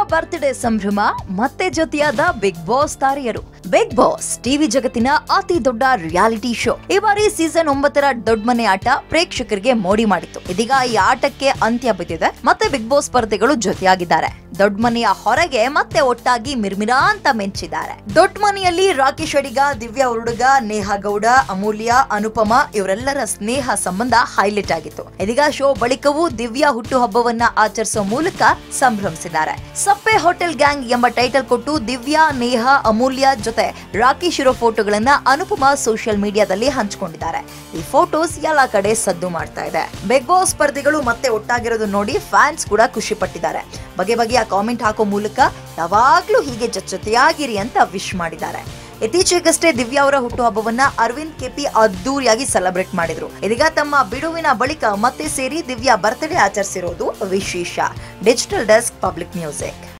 birthday ಸಂಭ್ರಮ ಮತ್ತೆ ಜೊತೆಯಾದ ಬಿಗ್ ಬಾಸ್ ತಾರೆಯರು ಬಿಗ್ ಬಾಸ್ ಟಿವಿ ಜಗತ್ತಿನ ಅತಿ ದೊಡ್ಡ ರಿಯಾಲಿಟಿ ಶೋ ಈ ಬಾರಿ ಸೀಸನ್ ಒಂಬತ್ತರ ದೊಡ್ಡ ಮನೆ ಆಟ ಪ್ರೇಕ್ಷಕರಿಗೆ ಮೋಡಿ ಮಾಡಿತ್ತು ಇದೀಗ ಈ ಆಟಕ್ಕೆ ಅಂತ್ಯ ಬಿದ್ದಿದೆ ಮತ್ತೆ ಬಿಗ್ ಬಾಸ್ ಸ್ಪರ್ಧಿಗಳು ಜೊತೆಯಾಗಿದ್ದಾರೆ ದೊಡ್ಡ ಮನೆಯ ಹೊರಗೆ ಮತ್ತೆ ಒಟ್ಟಾಗಿ ಮಿರ್ಮಿರಾ ಅಂತ ಮೆಂಚಿದ್ದಾರೆ ದೊಡ್ಡ ಮನೆಯಲ್ಲಿ ರಾಕೇಶ್ ಅಡಿಗ ದಿವ್ಯಾ ಉರುಡುಗ ನೇಹಾ ಗೌಡ ಅಮೂಲ್ಯ ಅನುಪಮ ಇವರೆಲ್ಲರ ಸ್ನೇಹ ಸಂಬಂಧ ಹೈಲೈಟ್ ಆಗಿತ್ತು ಇದೀಗ ಶೋ ಬಳಿಕವೂ ದಿವ್ಯಾ ಹುಟ್ಟುಹಬ್ಬವನ್ನ ಆಚರಿಸೋ ಮೂಲಕ ಸಂಭ್ರಮಿಸಿದ್ದಾರೆ ಸಪ್ಪೆ ಹೋಟೆಲ್ ಗ್ಯಾಂಗ್ ಎಂಬ ಟೈಟಲ್ ಕೊಟ್ಟು ದಿವ್ಯಾ ನೇಹಾ ಅಮೂಲ್ಯ ಜೊತೆ ರಾಕೇಶ್ ಇರೋ ಫೋಟೋಗಳನ್ನ ಅನುಪಮ ಸೋಷಿಯಲ್ ಮೀಡಿಯಾದಲ್ಲಿ ಹಂಚಿಕೊಂಡಿದ್ದಾರೆ ಈ ಫೋಟೋಸ್ ಎಲ್ಲಾ ಕಡೆ ಸದ್ದು ಮಾಡ್ತಾ ಇದೆ ಬಿಗ್ ಬಾಸ್ ಸ್ಪರ್ಧಿಗಳು ಮತ್ತೆ ಒಟ್ಟಾಗಿರೋದು ನೋಡಿ ಫ್ಯಾನ್ಸ್ ಕೂಡ ಖುಷಿ ಪಟ್ಟಿದ್ದಾರೆ ಬಗೆ ಬಗೆಯ ಕಾಮೆಂಟ್ ಹಾಕೋ ಮೂಲಕ ಯಾವಾಗ್ಲೂ ಹೀಗೆ ಜೊತೆಯಾಗಿರಿ ಅಂತ ವಿಶ್ ಮಾಡಿದ್ದಾರೆ ಇತ್ತೀಚೆಗಷ್ಟೇ ದಿವ್ಯಾ ಅವರ ಹುಟ್ಟುಹಬ್ಬವನ್ನ ಅರವಿಂದ್ ಕೆಪಿ ಅದ್ದೂರಿಯಾಗಿ ಸೆಲೆಬ್ರೇಟ್ ಮಾಡಿದ್ರು ಇದೀಗ ತಮ್ಮ ಬಿಡುವಿನ ಬಳಿಕ ಮತ್ತೆ ಸೇರಿ ದಿವ್ಯಾ ಬರ್ತ್ಡೇ ಆಚರಿಸಿರೋದು ವಿಶೇಷ ಡಿಜಿಟಲ್ ಡೆಸ್ಕ್ ಪಬ್ಲಿಕ್ ಮ್ಯೂಸಿಕ್